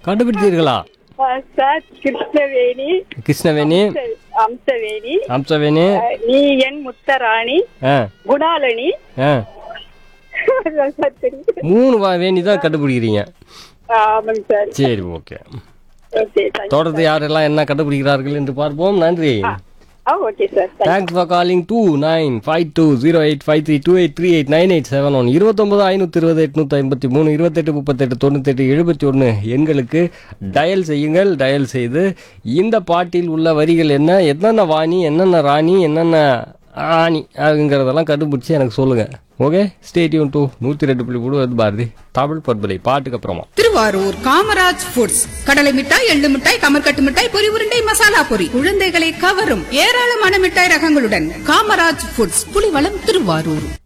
கண்டுபிடித்தீர்களா ஆ, சார் கிருஷ்ணவேணி கிருஷ்ணவேணி அம்சவேணி அம்சவேணி ஆ, நீ என் முத்தராணி ஆ குணாலனி ஆ அதான் சார் தெரியும் மூணு வா- வேணி தான் கண்டுபிடிக்கிறீங்க ஆ, ஆமாங்க சார் சரி ஓகே ஓகே தேங்க்ஸ் தொடர்ந்து யாரெல்லாம் என்ன கண்டுபிடிக்கிறார்கள் என்று பார்ப்போம் நன்றி ஆ okay sir thanks thanks for calling two nine five two zero eight five three two eight three eight nine eight seven one இருபத்தொம்பது ஐநூற்றி இருபது எட்நூற்றி ஐம்பத்தி மூணு இருபத்தெட்டு முப்பத்தெட்டு தொண்ணூத்தெட்டு எழுபத்தி ஒன்று எண்களுக்கு டயல் செய்யுங்கள் டயல் செய்து இந்த பாட்டில் உள்ள வரிகள் என்ன என்னென்ன வாணி என்னென்ன ராணி என்னென்ன ஆணி அப்படிங்கிறதெல்லாம் கண்டுபிடிச்சி எனக்கு சொல்லுங்கள் ஓகே ஸ்டேடியம் டூ நூற்றி ரெண்டு புள்ளி மூணு பாரதி தமிழ் பண்பலை பாட்டுக்கு அப்புறமா திருவாரூர் காமராஜ் ஃபுட்ஸ் கடலை மிட்டாய் எள்ளு மிட்டாய் கமர்கட்டு மிட்டாய் பொரி உருண்டை மசாலா பொரி குழந்தைகளை கவரும் ஏராளமான மிட்டாய் ரகங்களுடன் காமராஜ் ஃபுட்ஸ் புலிவளம் திருவாரூர்